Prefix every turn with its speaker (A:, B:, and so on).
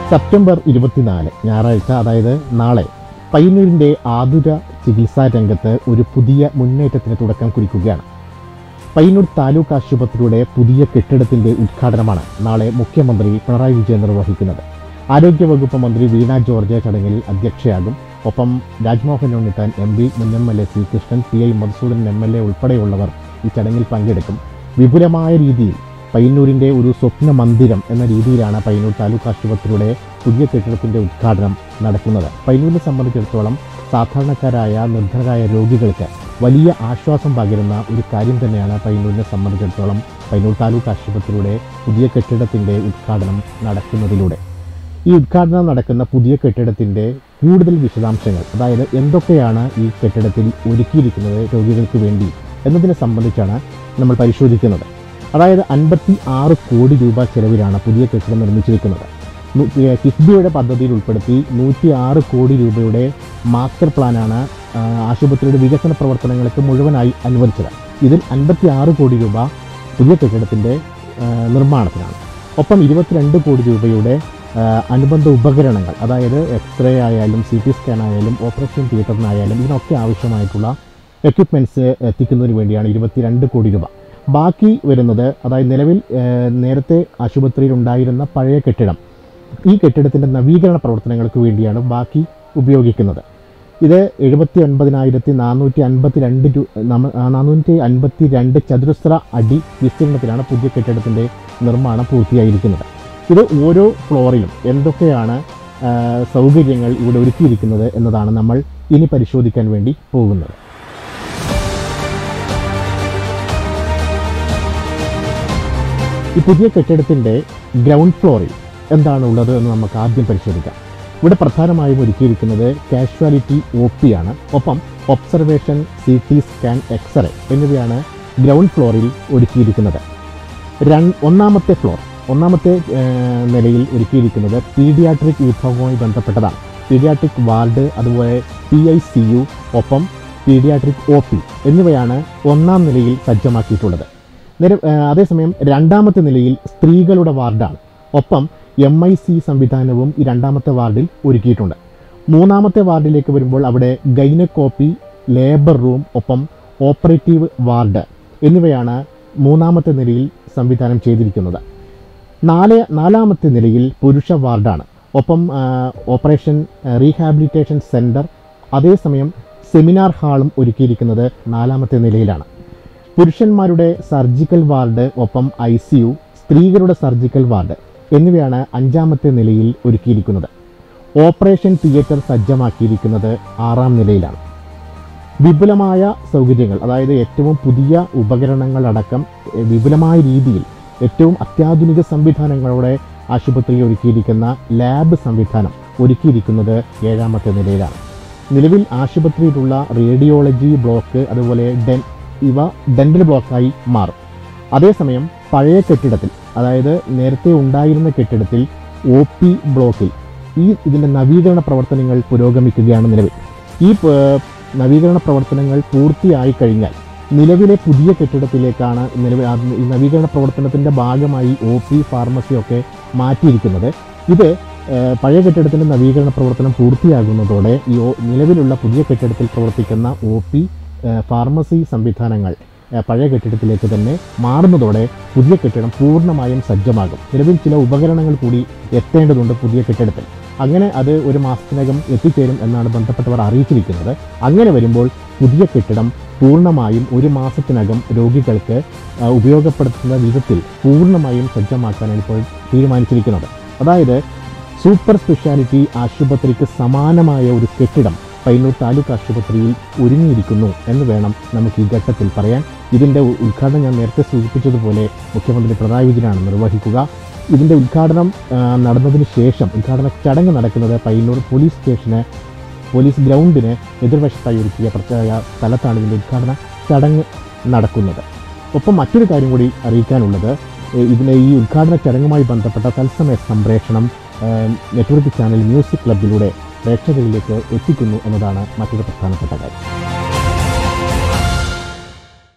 A: September ഇരുപത്തിനാല് ഞായറാഴ്ച അതായത് നാളെ പയ്യന്നൂരിൻ്റെ ആതുര ചികിത്സാ രംഗത്ത് ഒരു പുതിയ മുന്നേറ്റത്തിന് തുടക്കം കുറിക്കുകയാണ് പയ്യന്നൂർ താലൂക്ക് ആശുപത്രിയുടെ പുതിയ കെട്ടിടത്തിന്റെ ഉദ്ഘാടനമാണ് നാളെ മുഖ്യമന്ത്രി പിണറായി വിജയൻ നിർവഹിക്കുന്നത് ആരോഗ്യവകുപ്പ് മന്ത്രി വീണ ജോർജ് ചടങ്ങിൽ അധ്യക്ഷയാകും ഒപ്പം രാജ്മോഹൻ ഉണ്ണിത്താൻ എം പി മുൻ M L A C Krishnan P I Madhusudan M L A ഉൾപ്പെടെയുള്ളവർ ഈ ചടങ്ങിൽ പങ്കെടുക്കും വിപുലമായ രീതിയിൽ പയ്യന്നൂരിൻ്റെ ഒരു സ്വപ്ന മന്ദിരം എന്ന രീതിയിലാണ് പയ്യന്നൂർ താലൂക്ക് ആശുപത്രിയുടെ പുതിയ കെട്ടിടത്തിൻ്റെ ഉദ്ഘാടനം നടക്കുന്നത് പയ്യന്നൂരിനെ സംബന്ധിച്ചിടത്തോളം സാധാരണക്കാരായ നിർധനരായ രോഗികൾക്ക് വലിയ ആശ്വാസം പകരുന്ന ഒരു കാര്യം തന്നെയാണ് പയ്യന്നൂരിനെ സംബന്ധിച്ചിടത്തോളം പയ്യന്നൂർ താലൂക്ക് ആശുപത്രിയുടെ പുതിയ കെട്ടിടത്തിൻ്റെ ഉദ്ഘാടനം നടക്കുന്നതിലൂടെ ഈ ഉദ്ഘാടനം നടക്കുന്ന പുതിയ കെട്ടിടത്തിൻ്റെ കൂടുതൽ വിശദാംശങ്ങൾ അതായത് എന്തൊക്കെയാണ് ഈ കെട്ടിടത്തിൽ ഒരുക്കിയിരിക്കുന്നത് രോഗികൾക്ക് വേണ്ടി എന്നതിനെ സംബന്ധിച്ചാണ് നമ്മൾ പരിശോധിക്കുന്നത് അതായത് അൻപത്തി ആറ് കോടി രൂപ ചെലവിലാണ് പുതിയ കെട്ടിടം നിർമ്മിച്ചിരിക്കുന്നത് നു- ഏഹ് കിഫ്ബിയുടെ പദ്ധതിയിൽ ഉൾപ്പെടുത്തി നൂറ്റി ആറ് കോടി രൂപയുടെ മാസ്റ്റർ പ്ലാനാണ് ആ, ആശുപത്രിയുടെ വികസന പ്രവർത്തനങ്ങൾക്ക് മുഴുവനായി അനുവദിച്ചത് ഇതിൽ അൻപത്തി ആറ് കോടി രൂപ പുതിയ കെട്ടിടത്തിൻ്റെ ആ, നിർമ്മാണത്തിനാണ് ഒപ്പം ഇരുപത്തിരണ്ട് കോടി രൂപയുടെ ആ, അനുബന്ധ ഉപകരണങ്ങൾ അതായത് എക്സ്റേ ആയാലും സി ടി സ്കാൻ ആയാലും ഓപ്പറേഷൻ തിയേറ്ററിനായാലും ഇതിനൊക്കെ ആവശ്യമായിട്ടുള്ള എക്യുപ്മെൻറ്റ്സ് എത്തിക്കുന്നതിന് വേണ്ടിയാണ് ഇരുപത്തിരണ്ട് കോടി രൂപ ബാക്കി വരുന്നത് അതായത് നിലവിൽ ആ, നേരത്തെ ആശുപത്രിയിൽ ഉണ്ടായിരുന്ന പഴയ കെട്ടിടം ഈ കെട്ടിടത്തിൻ്റെ നവീകരണ പ്രവർത്തനങ്ങൾക്ക് വേണ്ടിയാണ് ബാക്കി ഉപയോഗിക്കുന്നത് ഇത് എഴുപത്തി ഒൻപതിനായിരത്തി നാനൂറ്റി അൻപത്തി രണ്ട് രൂ നമ്മ- ആ, നാനൂറ്റി അൻപത്തി രണ്ട് ചതുരശ്ര അടി വിസ്തീർണത്തിലാണ് പുതിയ കെട്ടിടത്തിൻ്റെ നിർമ്മാണം പൂർത്തിയായിരിക്കുന്നത് ഇത് ഓരോ ഫ്ലോറിലും എന്തൊക്കെയാണ് ആ, സൗകര്യങ്ങൾ ഇവിടെ ഒരുക്കിയിരിക്കുന്നത് എന്നതാണ് നമ്മൾ ഇനി പരിശോധിക്കാൻ വേണ്ടി പോകുന്നത് ഈ പുതിയ കെട്ടിടത്തിൻ്റെ ഗ്രൗണ്ട് ഫ്ലോറിൽ എന്താണ് ഉള്ളത് എന്ന് നമുക്ക് ആദ്യം പരിശോധിക്കാം ഇവിടെ പ്രധാനമായും ഒരുക്കിയിരിക്കുന്നത് കാഷ്വാലിറ്റി ഒ പി ആണ് ഒപ്പം observation C T scan x-ray എന്നിവയാണ് ഗ്രൗണ്ട് ഫ്ലോറിൽ ഒരുക്കിയിരിക്കുന്നത് രൺ ഒന്നാമത്തെ ഫ്ലോർ ഒന്നാമത്തെ ഏഹ്, നിലയിൽ ഒരുക്കിയിരിക്കുന്നത് പീഡിയാട്രിക് വിഭാഗവുമായി ബന്ധപ്പെട്ടതാണ് പീഡിയാട്രിക് വാർഡ് അതുപോലെ പി ഐ സി യു ഒപ്പം പീഡിയാട്രിക് ഒ പി എന്നിവയാണ് ഒന്നാം നിലയിൽ സജ്ജമാക്കിയിട്ടുള്ളത് നിര ഏഹ്, അതേസമയം രണ്ടാമത്തെ നിലയിൽ സ്ത്രീകളുടെ വാർഡാണ് ഒപ്പം എം ഐ സി സംവിധാനവും ഈ രണ്ടാമത്തെ വാർഡിൽ ഒരുക്കിയിട്ടുണ്ട് മൂന്നാമത്തെ വാർഡിലേക്ക് വരുമ്പോൾ അവിടെ ഗൈനക്കോപ്പി ലേബർ റൂം ഒപ്പം ഓപ്പറേറ്റീവ് വാർഡ് എന്നിവയാണ് മൂന്നാമത്തെ നിലയിൽ സംവിധാനം ചെയ്തിരിക്കുന്നത് നാല് നാലാമത്തെ നിലയിൽ പുരുഷ വാർഡാണ് ഒപ്പം ആ, ഓപ്പറേഷൻ ആ, റീഹാബിലിറ്റേഷൻ സെൻറ്റർ അതേസമയം സെമിനാർ ഹാളും ഒരുക്കിയിരിക്കുന്നത് നാലാമത്തെ നിലയിലാണ് പുരുഷന്മാരുടെ സർജിക്കൽ വാർഡ് ഒപ്പം ഐ സി യു സ്ത്രീകളുടെ സർജിക്കൽ വാർഡ് എന്നിവയാണ് അഞ്ചാമത്തെ നിലയിൽ ഒരുക്കിയിരിക്കുന്നത് ഓപ്പറേഷൻ തിയേറ്റർ സജ്ജമാക്കിയിരിക്കുന്നത് ആറാം നിലയിലാണ് വിപുലമായ സൗകര്യങ്ങൾ അതായത് ഏറ്റവും പുതിയ ഉപകരണങ്ങളടക്കം എ, വിപുലമായ രീതിയിൽ ഏറ്റവും അത്യാധുനിക സംവിധാനങ്ങളോടെ ആശുപത്രിയിൽ ഒരുക്കിയിരിക്കുന്ന ലാബ് സംവിധാനം ഒരുക്കിയിരിക്കുന്നത് ഏഴാമത്തെ നിലയിലാണ് നിലവിൽ ആശുപത്രിയിലുള്ള റേഡിയോളജി ബ്ലോക്ക് അതുപോലെ ഡെൻ ഇവ ഡെന്റൽ ബ്ലോക്കായി മാറും അതേസമയം പഴയ കെട്ടിടത്തിൽ അതായത് നേരത്തെ ഉണ്ടായിരുന്ന കെട്ടിടത്തിൽ ഒ പി ബ്ലോക്കിൽ ഈ ഇതിൻ്റെ നവീകരണ പ്രവർത്തനങ്ങൾ പുരോഗമിക്കുകയാണ് നിലവിൽ ഈ പ- നവീകരണ പ്രവർത്തനങ്ങൾ പൂർത്തിയായി കഴിഞ്ഞാൽ നിലവിലെ പുതിയ കെട്ടിടത്തിലേക്കാണ് നിലവിൽ ആ ഈ നവീകരണ പ്രവർത്തനത്തിൻ്റെ ഭാഗമായി ഒ പി ഫാർമസി ഒക്കെ മാറ്റിയിരിക്കുന്നത് ഇത് ഏഹ്, പഴയ കെട്ടിടത്തിൻ്റെ നവീകരണ പ്രവർത്തനം പൂർത്തിയാകുന്നതോടെ ഈ ഒ- നിലവിലുള്ള പുതിയ കെട്ടിടത്തിൽ പ്രവർത്തിക്കുന്ന ഒ പി ഫാർമസി സംവിധാനങ്ങൾ ഏഹ്, പഴയ കെട്ടിടത്തിലേക്ക് തന്നെ മാറുന്നതോടെ പുതിയ കെട്ടിടം പൂർണ്ണമായും സജ്ജമാകും നിലവിൽ ചില ഉപകരണങ്ങൾ കൂടി എത്തേണ്ടതുണ്ട് പുതിയ കെട്ടിടത്തിൽ അങ്ങനെ അത് ഒരു മാസത്തിനകം എത്തിച്ചേരും എന്നാണ് ബന്ധപ്പെട്ടവർ അറിയിച്ചിരിക്കുന്നത് അങ്ങനെ വരുമ്പോൾ പുതിയ കെട്ടിടം പൂർണ്ണമായും ഒരു മാസത്തിനകം രോഗികൾക്ക് ആ, ഉപയോഗപ്പെടുത്തുന്ന വിധത്തിൽ പൂർണ്ണമായും സജ്ജമാക്കാനാണ് ഇപ്പോൾ തീരുമാനിച്ചിരിക്കുന്നത് അതായത് സൂപ്പർ സ്പെഷ്യാലിറ്റി ആശുപത്രിക്ക് സമാനമായ ഒരു കെട്ടിടം പയ്യന്നൂർ താലൂക്ക് ആശുപത്രിയിൽ ഒരുങ്ങിയിരിക്കുന്നു എന്ന് വേണം നമുക്ക് ഈ ഘട്ടത്തിൽ പറയാൻ ഇതിൻ്റെ ഉ- ഉദ്ഘാടനം ഞാൻ നേരത്തെ സൂചിപ്പിച്ചതുപോലെ മുഖ്യമന്ത്രി പിണറായി വിജയനാണ് നിർവഹിക്കുക ഇതിൻ്റെ ഉദ്ഘാടനം ആ, നടന്നതിന് ശേഷം ഉദ്ഘാടന ചടങ്ങ് നടക്കുന്നത് പയ്യന്നൂർ പോലീസ് സ്റ്റേഷന് പോലീസ് ഗ്രൗണ്ടിന് എതിർവശത്തായി ഒരുക്കിയ പ്രത്യേക സ്ഥലത്താണ് ഇതിൻ്റെ ഉദ്ഘാടന ചടങ്ങ് നടക്കുന്നത് ഒപ്പം മറ്റൊരു കാര്യം കൂടി അറിയിക്കാനുള്ളത് ഏ, ഇതിലെ ഈ ഉദ്ഘാടന ചടങ്ങുമായി ബന്ധപ്പെട്ട തത്സമയ സംപ്രേഷണം ഏ, നെറ്റ്വർക്ക് ചാനൽ മ്യൂസിക് ക്ലബിലൂടെ പ്രേക്ഷകരിലേക്ക് എത്തിക്കുന്നു എന്നതാണ് മറ്റൊരു പ്രധാനപ്പെട്ട കാര്യം